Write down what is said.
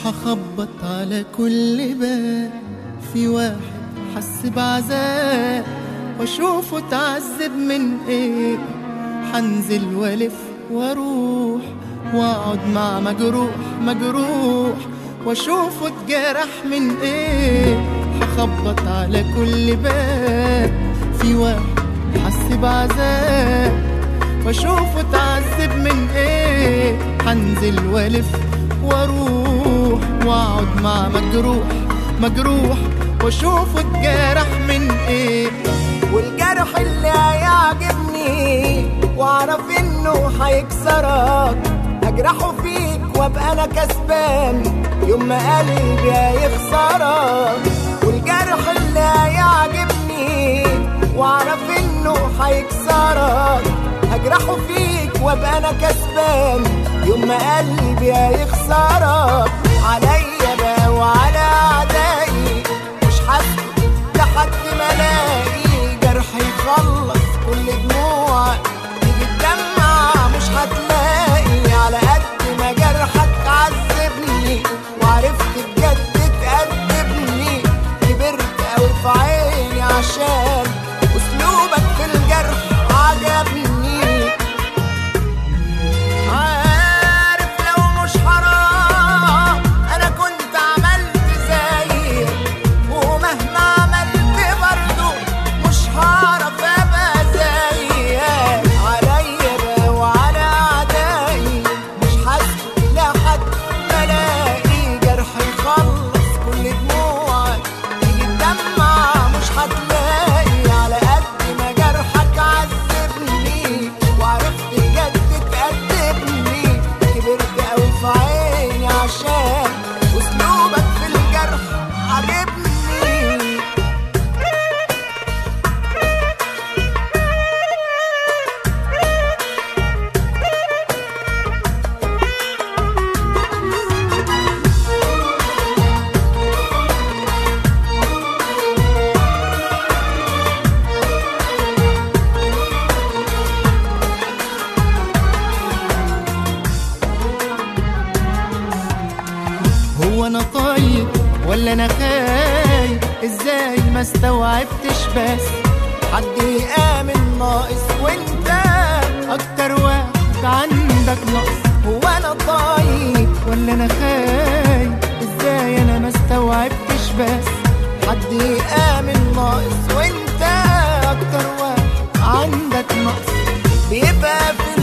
هخبط على كل باب في واحد حس بعذاب واشوفه اتعذب من ايه حنزل والف واروح واقعد مع مجروح مجروح واشوفه اتجرح من ايه هخبط على كل باب في واحد حس بعذاب واشوفه اتعذب من ايه هنزل والف واروح واقعد مع مجروح مجروح واشوفه اتجرح من ايه والجرح اللي هيعجبني واعرف انه هيكسرك اجرحه فيك وابقى انا كسبان يوم ما قلبي هيخسرك والجرح اللي هيعجبني واعرف انه هيكسرك هجرحه فيك وابقى انا كسبان يوم ما قلبي هيخسرك عليا بقى وعلى اعدائي مش حاسس لحد ما الاقي جرح يخلص كل دموعك تيجي تدمع مش هتلاقي على قد ما جرحك عذبني وعرفت بجد تأدبني كبرت أوي في عيني عشان أسلوبك في الجرح عجبني عارف لو مش حرام أنا كنت عملت زيك ومهما عملت برضه مش هعرف ابقى زيك عليا بقى وعلى اعدائي مش حاسس لحد ما الاقي جرح يخلص كل دموعك تيجي تدمع مش هتلاقي على قد ما جرحك عذبني وعرفت بجد تأدبني كبرت قوي في عيني عشان اسلوبك في الجرح عجبني هو انا طيب ولا انا خايب ازاي ما استوعبتش بس حد يآمن ناقص وانت اكتر واحد عندك نقص هو انا طيب ولا انا خايب ازاي انا ما استوعبتش بس حد يآمن ناقص وانت اكتر واحد عندك نقص بيبقى في